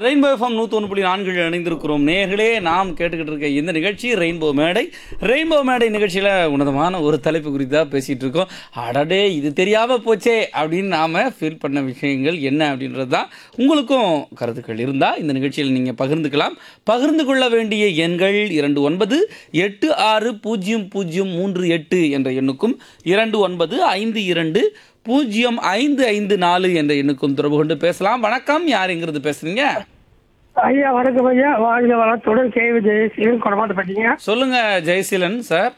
Rainbow FM நூற்றி புள்ளி நான்கில் இணைந்திருக்கிறோம் நேர்களே நாம் கேட்டுக்கிட்டு இருக்க இந்த நிகழ்ச்சி ரெயின்போ மேடை ரெயின்போ மேடை நிகழ்ச்சியில் உன்னதமான ஒரு தலைப்பு குறித்தாக பேசிகிட்டு இருக்கோம் அடடே இது தெரியாமல் போச்சே அப்படின்னு நாம் ஃபீல் பண்ண விஷயங்கள் என்ன அப்படின்றது தான் உங்களுக்கும் கருத்துக்கள் இருந்தால் இந்த நிகழ்ச்சியில் நீங்கள் பகிர்ந்துக்கலாம் பகிர்ந்து கொள்ள வேண்டிய எண்கள் இரண்டு ஒன்பது எட்டு ஆறு பூஜ்ஜியம் பூஜ்ஜியம் மூன்று எட்டு என்ற எண்ணுக்கும் இரண்டு ஒன்பது ஐந்து இரண்டு பூஜ்ஜியம் ஐந்து ஐந்து நாலு என்ற எண்ணுக்கும் தொடர்பு கொண்டு பேசலாம் வணக்கம் யார் எங்கிறது பேசுறீங்க ஐயா வணக்கம் ஐயா வாழ்க வளத்துடன் கேவி ஜெயசீலன் கொடமாட்ட பட்டீங்க சொல்லுங்க ஜெயசீலன் சார்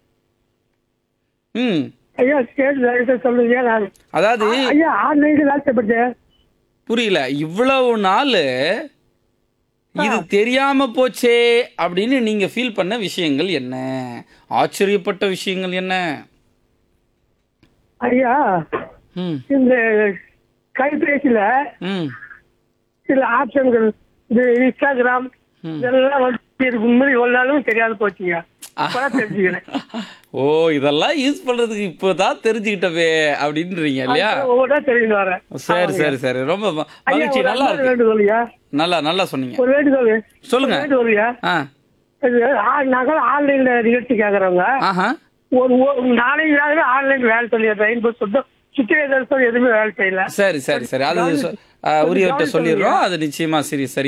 ம் ஐயா கேட்டு தயவுசெய்து சொல்லுங்க நான் அதாவது ஐயா ஆன்லைன்ல வேலை செய்யப்பட்டேன் புரியல இவ்வளவு நாள் இது தெரியாம போச்சே அப்படின்னு நீங்க ஃபீல் பண்ண விஷயங்கள் என்ன ஆச்சரியப்பட்ட விஷயங்கள் என்ன ஐயா ம் இந்த கைபேசியில ம் சில ஆப்ஷன்கள் இந்த இன்ஸ்டாகிராம் ம். இதெல்லாம் வந்து இதுக்கு முன்னாடி ஒரு நாளும் தெரியாது போச்சுங்க இப்பதான் தெரிஞ்சுக்கிறேன் ஓ இதெல்லாம் யூஸ் பண்றதுக்கு இப்போதான் தெரிஞ்சுக்கிட்டவே அப்படின்றீங்க இல்லையா ஒவ்வொன்றா தெரிஞ்சு வரேன் சரி சரி சரி ரொம்ப ம- ஐயா மகிழ்ச்சி ஒரு நல்லா அன்பான இருக்கு வேண்டுகோள் ஐயா நல்லா நல்லா சொன்னீங்க ஒரு வேண்டுகோள் சொல்லுங்க. ஒரு வேண்டுகோள் ஐயா ஆ இது ஆ- நாங்கள் ஆன்லைன்ல நிகழ்ச்சி கேக்குறவங்க ஆஹா ஒரு ஒரு நாளைக்கு நாள் ஆன்லைன் வேலை சொல்லி ரெயின்போ சொல்லிட்டு சுச்சுவேஷன் எதுவுமே வேலை செய்யல சரி சரி சரி அது சொ- ஆ, உரியவர்கிட்ட சொல்லிடுறோம் அது நிச்சயமா சரி சரி